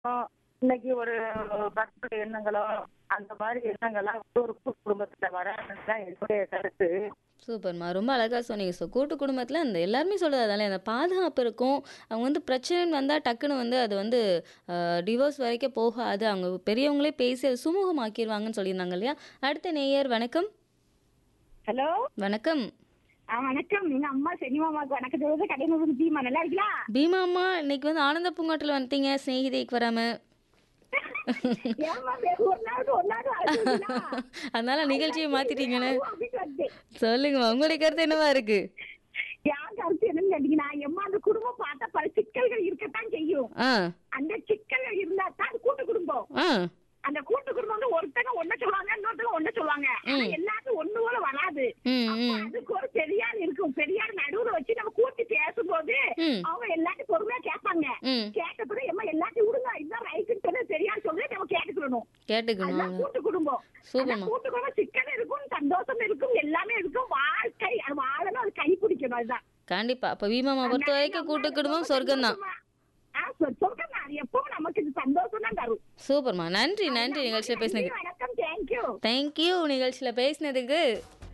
இன்னைக்கு ஒரு பர்த்டே எண்ணங்களோ அந்த மாதிரி எண்ணங்கள்லாம் ஒரு கூட்டு குடும்பத்துல வராதுன்னு தான் என்னுடைய கருத்து சூப்பர்மா ரொம்ப அழகாக சொன்னீங்க ஸோ கூட்டு குடும்பத்தில் அந்த எல்லாருமே சொல்கிறது அதால அந்த பாதுகாப்பு இருக்கும் அவங்க வந்து பிரச்சனைன்னு வந்தால் டக்குன்னு வந்து அது வந்து டிவோர்ஸ் வரைக்கும் போகாது அவங்க பெரியவங்களே பேசி அதை சுமூகமாக்கிடுவாங்கன்னு சொல்லியிருந்தாங்க இல்லையா அடுத்த நேயர் வணக்கம் ஹலோ வணக்கம் ஆ வணக்கம் எங்க அம்மா செனிமாமாக்கு வணக்கம் சொல்றது கடைநூறு தீமா நல்லா இருக்கீங்களா பீமா அம்மா இன்னைக்கு வந்து ஆனந்த பூங்காட்டில் வந்துட்டீங்க ஸ்நேகிதைக்கு வராமல் ஏம்மா வெறும் ஒரு நாளுக்கு ஒரு நாள் அழுகுறீங்களா? அதனால நிகழ்ச்சியை மாத்திட்டீங்கன்னு அப்படின்னு வந்தேன். சொல்லுங்கம்மா உங்களுடைய கருத்து என்னவா இருக்கு என் கருத்து என்னன்னு கேட்டீங்கன்னா எம்மா அந்த குடும்பம் பார்த்தா பல சிக்கல்கள் இருக்கத்தான் செய்யும் ஆ அந்த சிக்கல்கள் இருந்தா தான் அது கூட்டு குடும்பம் ஆ அந்த கூட்டு குடும்பம் வந்து ஒருத்தங்க ஒண்ணு சொல்லுவாங்க இன்னொருத்தங்க ஒண்ணு சொல்லுவாங்க ஆனா எல்லாத்துக்கும் ஒண்ணு போல வராது ம் அப்ப ம் அதுக்கு ஒரு பெரியார் இருக்கும் பெரியார் நடுவுல வச்சு நம்ம கூட்டி பேசும்போது ம். அவங்க எல்லாத்தையும் பொறுமையா கேட்பாங்க ம் கேட்ட பிறகு எம்மா எல்லாத்தையும் விடுங்க இதுதான் ரைட்டுன்னு சொல்லி பெரியார் சொல்லி நம்ம கேட்டுக்கணும் கேட்டுக்கணும் அதுதான் கூட்டு குடும்பம் சூப்பர்மா. அந்த கூட்டு குடும்பம் சிக்கன் இருக்கும் சந்தோஷம் இருக்கும் எல்லாமே இருக்கும் வாழ்க்கை அது வாழணும் அது கை பிடிக்கணும் அதுதான் கண்டிப்பா அப்ப வீமாமா பொறுத்த வரைக்கும் கூட்டு குடும்பம் சொர்க்கம் தான் ஆ, சொ- சொர்க்கம் தான் அது எப்பவும் நமக்கு இது சந்தோஷம் தான் தரும் சூப்பர்மா நன்றி நன்றி நிகழ்ச்சியில் பேசினதுக்கு வணக்கம் தேங்க்யூ தேங்க்யூ நிகழ்ச்சியில் பேசினதுக்கு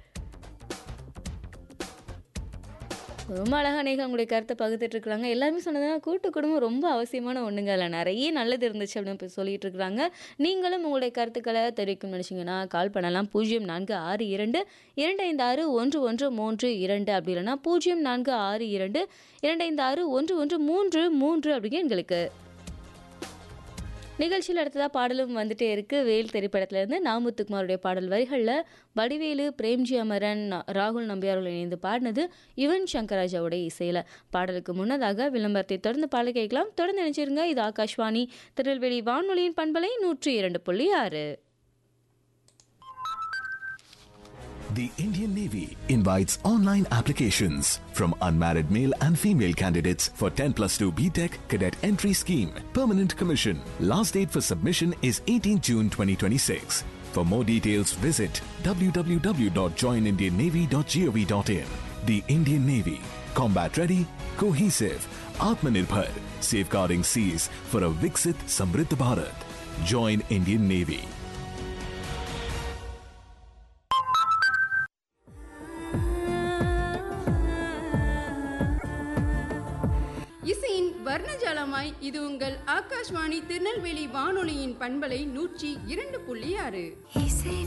ரொம்ப அழகாக நீங்கள் உங்களுடைய கருத்தை பகிர்ந்துட்டு இருக்கிறாங்க எல்லாருமே சொன்னதுனா கூட்டு குடும்பம் ரொம்ப அவசியமான ஒன்றுங்க அதில் நிறைய நல்லது இருந்துச்சு அப்படின்னு இப்ப சொல்லிட்டு இருக்கிறாங்க நீங்களும் உங்களுடைய கருத்துக்களை தெரிவிக்கணும்னு நினச்சிங்கன்னா கால் பண்ணலாம் பூஜ்ஜியம் நான்கு ஆறு இரண்டு இரண்டு ஐந்து ஆறு ஒன்று ஒன்று மூன்று இரண்டு அப்படி இல்லைன்னா பூஜ்ஜியம் நான்கு ஆறு இரண்டு இரண்டு ஐந்து ஆறு ஒன்று ஒன்று மூன்று மூன்று அப்படிங்க எங்களுக்கு நிகழ்ச்சியில் அடுத்ததாக பாடலும் வந்துட்டே இருக்கு வேல் திரைப்படத்திலிருந்து நாமுத்துக்குமாருடைய பாடல் வரிகளில் வடிவேலு பிரேம்ஜி அமரன் ராகுல் நம்பியார்கள் இணைந்து பாடினது யுவன் சங்கராஜாவுடைய இசையில் பாடலுக்கு முன்னதாக விளம்பரத்தை தொடர்ந்து பாடல் கேட்கலாம் தொடர்ந்து நினைச்சிருங்க இது ஆகாஷ்வாணி திருநெல்வேலி வானொலியின் பண்பலை நூற்றி இரண்டு புள்ளி ஆறு The Indian Navy invites online applications from unmarried male and female candidates for 10 plus 2 BTEC cadet entry scheme. Permanent commission. Last date for submission is 18 June 2026. For more details, visit www.joinindiannavy.gov.in. The Indian Navy. Combat ready, cohesive, Atmanirbhar, safeguarding seas for a Viksit Samriddh Bharat. Join Indian Navy. இசையின் வர்ணஜாலமாய் இது உங்கள் ஆகாஷ்வாணி திருநெல்வேலி வானொலியின் பண்பலை நூற்றி இரண்டு புள்ளி ஆறு இசை